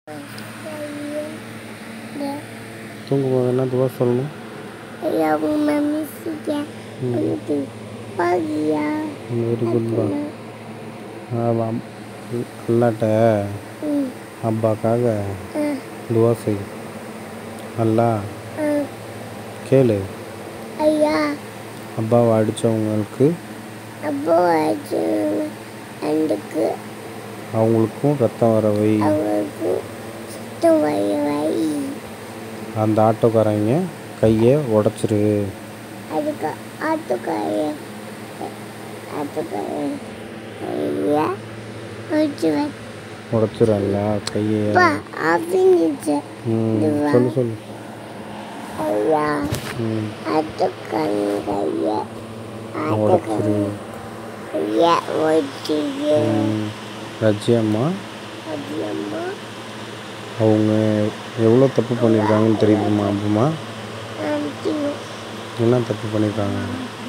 தூங்கும்போது என்ன துவா சொல்லணும் Ayaw mami siya. Ano to? Pagya. Very குட்பா ஆமாம் அல்லாட்ட Mm. அப்பாக்காக Ah. துவா செய் அல்லா Ah. கேளு Aya. அப்பாவை அடித்தவங்களுக்கு Abo aja. Anduku. அவங்களுக்கும் ரத்தம் வர வை Awalku. Satu wayi-wayi. அந்த ஆட்டோக்காரங்க கையை உடச்சிரு Aduka. Atu kaya. Atu kaya. Aya. Ojuwa. உடச்சிரல்ல கையை Pa. Afin itu. ம் சொல்லு சொல்லு Aya. ம் Atu kaya. Aya. Atu உடச்சிரு kaya. Aya. Ojuwa. ம் ரஜி அம்மா Adiamma. அவங்க எவ்வளோ தப்பு பண்ணியிருக்காங்கன்னு தெரியுமா அப்புமா Nanti என்ன தப்பு பண்ணியிருக்காங்க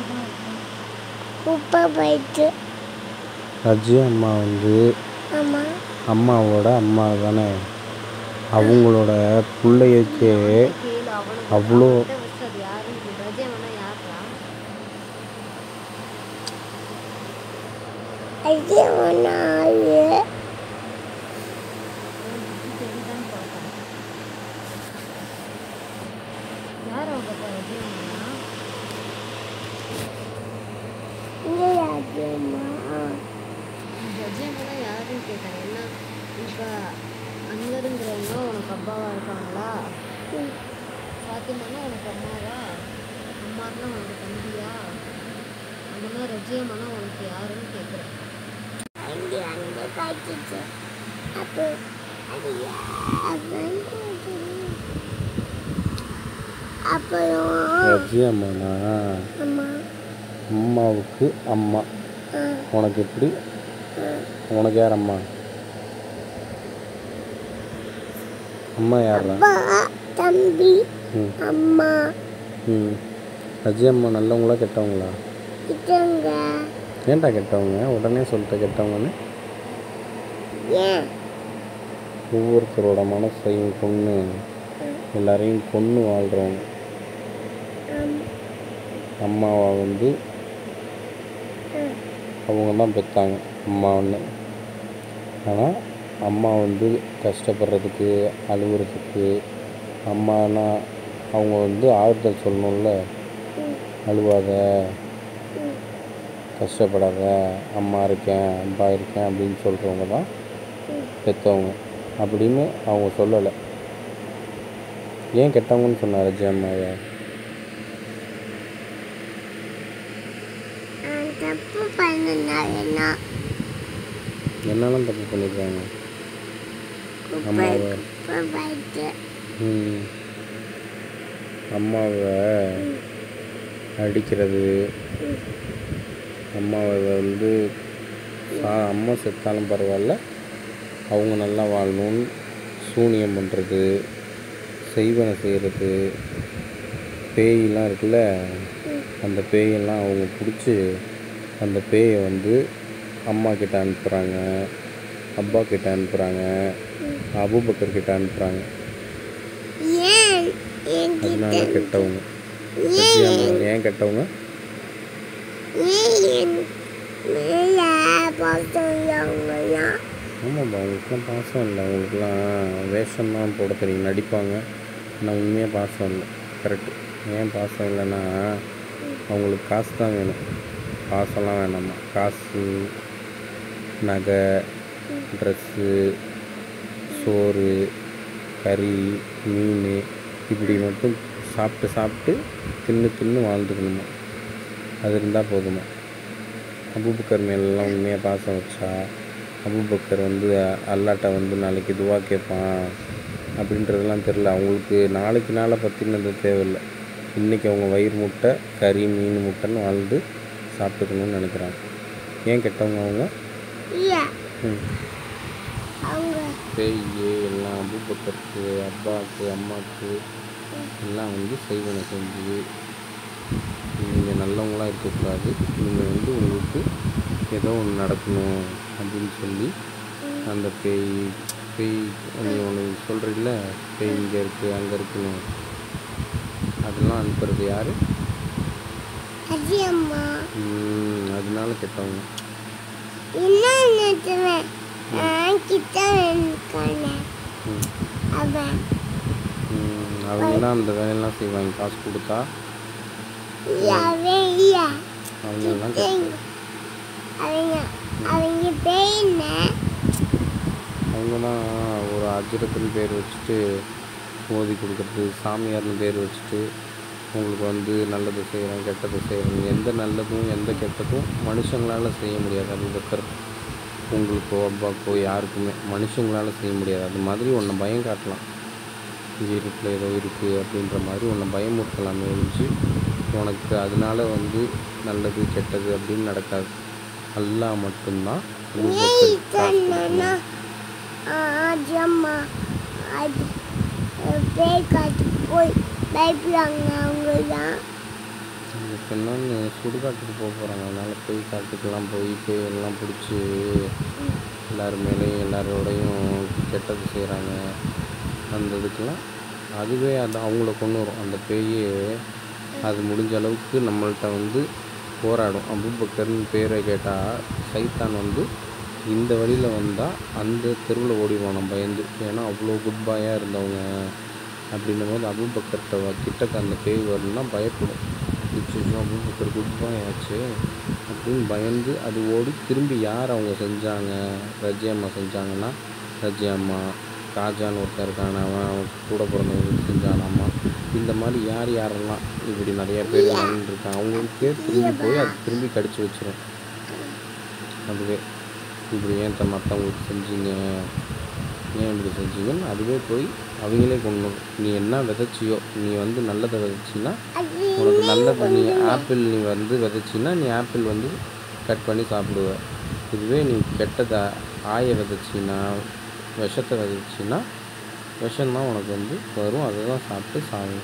உப்பை போயிட்டு ரஜி அம்மா வந்து ஆமா அம்மாவோட அம்மா தானே அவங்களோட பிள்ளையக்கே அவ்வளோ அது ஒன்று ஆளு இங்கே அதிகமா ரஜியமெல்லாம் யாருன்னு கேட்டேன் என்ன இப்போ அங்கருங்கிறவங்க உனக்கு அப்பாவா இருக்காங்களா பாத்திமானா உனக்கு அம்மாவா அம்மானா உனக்கு தம்பியா அந்த மாதிரி ரஜியம்மானா உனக்கு யாருன்னு கேட்குறேன் அங்கே அங்கே காய்ச்சிச்சு அப்போ அது அப்புறம் அப்புறம் ரஜி அம்மானா அம்மா அம்மாவுக்கு அம்மா ஆ உனக்கு எப்படி ஆ உனக்கு யார் அம்மா அம்மா யாரா அப்பா தம்பி ம் அம்மா ம் ரஜி அம்மா நல்லவங்களா கெட்டவங்களா கிட்டங்க ஏன்டா கெட்டவங்க உடனே சொல்லிட்ட கெட்டவங்கன்னு ஏன் ஒவ்வொருத்தரோட மனசையும் கொன்று எல்லாரையும் கொன்று வாழ்கிறவங்க ஆம். அம்மாவை வந்து ம். அவங்க தான் பெற்றாங்க அம்மா ஒன்று ஆனால் அம்மா வந்து கஷ்டப்படுறதுக்கு அழுகுறதுக்கு அம்மானா அவங்க வந்து ஆறுதல் சொல்லணும்ல ம். அழுவாத ம். கஷ்டப்படாத அம்மா இருக்கேன் அப்பா இருக்கேன் அப்படின்னு சொல்கிறவங்க தான் ம். பெற்றவங்க அப்படின்னு அவங்க சொல்லலை ஏன் கெட்டவங்கன்னு சொன்னார் ரஜி அம்மாவை நான் தப்பு பண்ணனாலனா என்னெல்லாம் தப்பு பண்ணியிருக்காங்க குப்பை அம்மாவை குப்பை போயிட்டு ம். அம்மாவை அடிக்கிறது அம்மாவை வந்து சா- அம்மா செத்தாலும் பரவாயில்ல அவங்க நல்லா வாழணும்னு சூனியம் பண்ணுறது செய்வனை செய்கிறது பேயெல்லாம் இருக்குல்ல அந்த பேயெல்லாம் அவங்க பிடிச்சி அந்த பேயை வந்து அம்மா கிட்ட அனுப்புகிறாங்க அப்பா கிட்ட அனுப்புகிறாங்க அபூபக்கர் கிட்ட அனுப்புகிறாங்க ஏன் அதனால என்கிட்ட கெட்டவங்க ரஜி அம்மா ஏன் கெட்டவங்க ஏன் என் மேல பார்த்தவங்களா ஆமாம்ப்பா அவங்களுக்குலாம் பாசம் இல்லை அவங்களுக்குலாம் வேஷம்தான் போட தெரியும் நடிப்பாங்க ஆனால் உண்மையாக பாசம் இல்லை கரெக்டு ஏன் பாசம் இல்லைன்னா அவங்களுக்கு காசு தான் வேணும் பாசம்லாம் வேணாமா காசு நகை ட்ரெஸ்ஸு சோறு கறி மீன் இப்படி மட்டும் சாப்பிட்டு சாப்பிட்டு தின்னு தின்னு வாழ்ந்துக்கணுமா அது இருந்தால் போதுமா அபூபக்கர் மேலெல்லாம் உண்மையாக பாசம் வச்சா அபூபக்கர் வந்து அல்லாட்ட வந்து நாளைக்கு துவா கேட்பான் அப்படின்றதெல்லாம் தெரில அவங்களுக்கு நாளைக்கு நாளை பற்றினது தேவையில்லை இன்றைக்கி அவங்க வயிறு முட்டை கறி மீன் முட்டைன்னு வாழ்ந்து சாப்பிட்டுக்கணும்னு நினைக்கிறாங்க ஏன் கெட்டவங்க அவங்க இல்லை ம் அவங்க பேய் எல்லாம் அபூபக்கருக்கு அப்பாவுக்கு அம்மாவுக்கு எல்லாம் வந்து செய்வனை செஞ்சு நீங்கள் நல்லவங்களாக இருக்கக்கூடாது நீங்கள் வந்து உங்களுக்கு ஏதோ ஒன்று நடக்கணும் அப்படின்னு சொல்லி அந்த பேய் பேய் நீ உனக்கு சொல்கிறீல்ல பேய் இங்கே இருக்குது அங்கே இருக்குன்னு அதெல்லாம் அனுப்புறது யார் அஜியம்மா அதனால கெட்டவங்க என்ன நினைச்சுவேன் நான் கிட்ட இருக்கானே ம். அவன் ம், அவங்க தான் அந்த வேலையெல்லாம் செய்வாங்க காசு கொடுத்தா அவன் இல்லை அவங்க எல்லாம் கெட்ட- அவங்க அவங்க பேர் என்ன அவங்க தான் ஒரு அஜரத்துன்னு பேர் வச்சுட்டு ஓதி கொடுக்குறது சாமியார்னு பேர் வச்சுட்டு உங்களுக்கு வந்து நல்லது செய்கிறேன் கெட்டது செய்கிறேன் எந்த நல்லதும் எந்த கெட்டதும் மனுஷங்களால் செய்ய முடியாது அது பக்கர் உங்களுக்கோ அப்பாக்கோ யாருக்குமே மனுஷங்களால் செய்ய முடியாது அது மாதிரி உன்னை பயம் காட்டலாம் இங்கே இருட்டில் ஏதோ இருக்குது அப்படின்ற மாதிரி உன்னை பயமுறுத்தலாமே ஒழிஞ்சு உனக்கு அதனால வந்து நல்லது கெட்டது அப்படின்னு நடக்காது அல்லாஹ் மட்டும்தான் ஏய் உங்களுக்கு காசு சொன்னா கொடுக்கணும். அஜியம்மா அது பேர் காட்டு போய் பயப்படுறாங்க அவங்க தான் இப்போ என்னன்னு சுடுகாட்டுக்கு போக போகிறாங்க அதனால் போய் காட்டுக்கெல்லாம் போய் போய் எல்லாம் பிடிச்சி எல்லார் மேலேயும் எல்லாரோடையும் கெட்டது செய்கிறாங்க அந்த இதுக்கெல்லாம் அதுவே அது அவங்கள கொண்டு வரும் அந்த பேய் அது முடிஞ்ச அளவுக்கு நம்மள்ட்ட வந்து போராடும் அபுபக்கர்னு பேரை கேட்டால் சைத்தான் வந்து இந்த வழியில் வந்தால் அந்த தெருவில் ஓடிடுவோம் நம்ம பயந்து ஏன்னா அவ்வளோ குட் பாயாக இருந்தவங்க அப்படின்னும் போது அபுபக்கர்கிட்ட வ- கிட்டக்க அந்த பேய் வரணும்னா பயப்படும் நிச்சயம் அபுபக்கர் குட் பாய் ஆச்சு அப்படின்னு பயந்து அது ஓடி திரும்பி யார் அவங்க செஞ்சாங்க ரஜி அம்மா செஞ்சாங்கன்னா ரஜி அம்மா காஜான்னு ஒருத்தன் இருக்கான அவன் அவன் கூட பிறந்தவங்களுக்கு செஞ்சானாமா இந்த மாதிரி யார் யாரெல்லாம் இப்படி நிறைய பேர் இருக்காங்க அவங்களுக்கே திரும்பி போய் அது திரும்பி கடிச்சு வச்சிரும் அதுவே இப்படி ஏன் த மற்றவங்களுக்கு செஞ்சீங்க ஏன் இப்படி செஞ்சீங்கன்னு அதுவே போய் அவங்களே கொண்டு வரும். நீ என்ன விதைச்சியோ நீ வந்து நல்லதை விதைச்சின்னா அது உனக்கு நல்லது நீ ஆப்பிள் நீ வந்து விதைச்சின்னா நீ ஆப்பிள் வந்து கட் பண்ணி சாப்பிடுவ இதுவே நீ கெட்டதை ஆய விதைச்சின்னா விஷத்தை விதைச்சின்னா விஷம்தான் உனக்கு வந்து வரும் அதை தான் சாப்பிட்டு சாகும்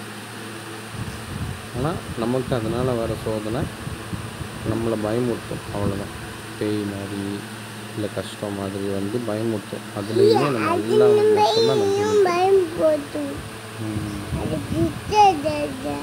ஆனால் நமக்கு அதனால் வர சோதனை நம்மளை பயமுறுத்தும் அவ்வளோதான் பேய் மாதிரி இல்லை கஷ்டம் மாதிரி வந்து பயமுறுத்தும் அதுலேயுமே நம்ம எல்லாம் மட்டும்தான் பையனும் பயம் போட்டும் ம் அது கிட்டது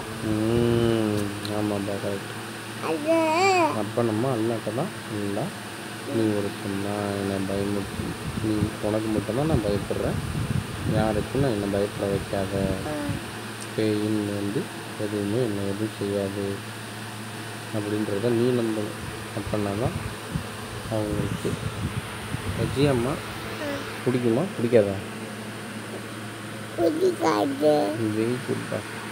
ம் ஆமாப்பா கரெக்ட் அது அப்போ நம்ம அல்லாட்ட தான் இல்லை நீ ஒருத்தன் தான் என்னை பயமுறுத்தி நீ உனக்கு மட்டும்தான் நான் பயப்படுறேன் யாருக்கும் நான் என்னை பயப்பட வைக்காத பேயின்னு வந்து எதுவுமே என்னை எதுவும் செய்யாது அப்படின்றத நீ நம்பணும் அப்படின்னா தான் அவங்களுக்கு ரஜி அம்மா பிடிக்குமா பிடிக்காதா பிடிக்காது வெரி குட்பா